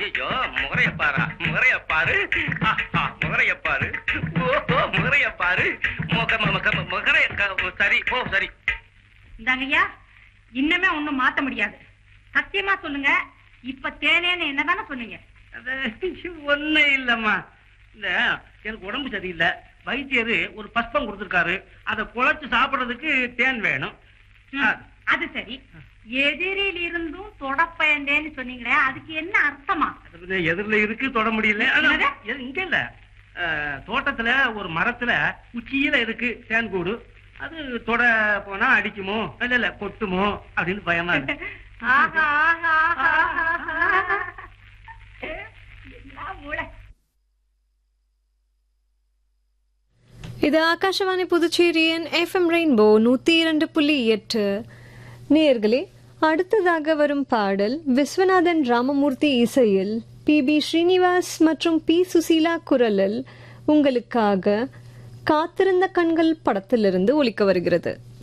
ஐயோ முகரைய பாரா முகரைய பாரு ஆஹா, முகரைய பாரு ஓஹோ முகரைய பாரு முக முக முகரைய க- சரி ஓ சரி இந்தாங்கய்யா இன்னமே ஒண்ணும் மாத்த முடியாது சத்தியமா சொல்லுங்க இப்ப தேனேன்னு என்னதானே சொன்னீங்க அது ஒண்ணு இல்லம்மா இந்த எனக்கு உடம்பு சரியில்லை வைத்தியர் ஒரு பஸ்பம் கொடுத்திருக்காரு அதை குழைச்சு சாப்பிடுறதுக்கு தேன் வேணும் ம், ஆ, அது சரி எதிரில் இருந்தும் தொடப்பயந்தேன்னு சொன்னீங்களே அதுக்கு என்ன அர்த்தமா அது வந்து எதிரில இருக்கு தொட முடியல ஆனா, என்னது? எ- இங்க இல்ல அஹ், தோட்டத்துல ஒரு மரத்துல உச்சியில இருக்கு தேன் கூடு அது தொட போனா அடிக்குமோ இல்ல இல்ல கொட்டுமோ அப்படின்னு பயமா இருக்கு ஆஹா, ஆஹா, ஆஹா, ஆஹா. என்ன மூளை இது ஆகாஷவாணி புதுச்சேரியின் எஃப்எம் ரெயின்போ நூத்தி இரண்டு புள்ளி எட்டு நேயர்களே அடுத்ததாக வரும் பாடல் விஸ்வநாதன் ராமமூர்த்தி இசையில் பி பி ஸ்ரீனிவாஸ் மற்றும் பி சுசீலா குரலில் உங்களுக்காக காத்திருந்த கண்கள் படத்திலிருந்து ஒலிக்க வருகிறது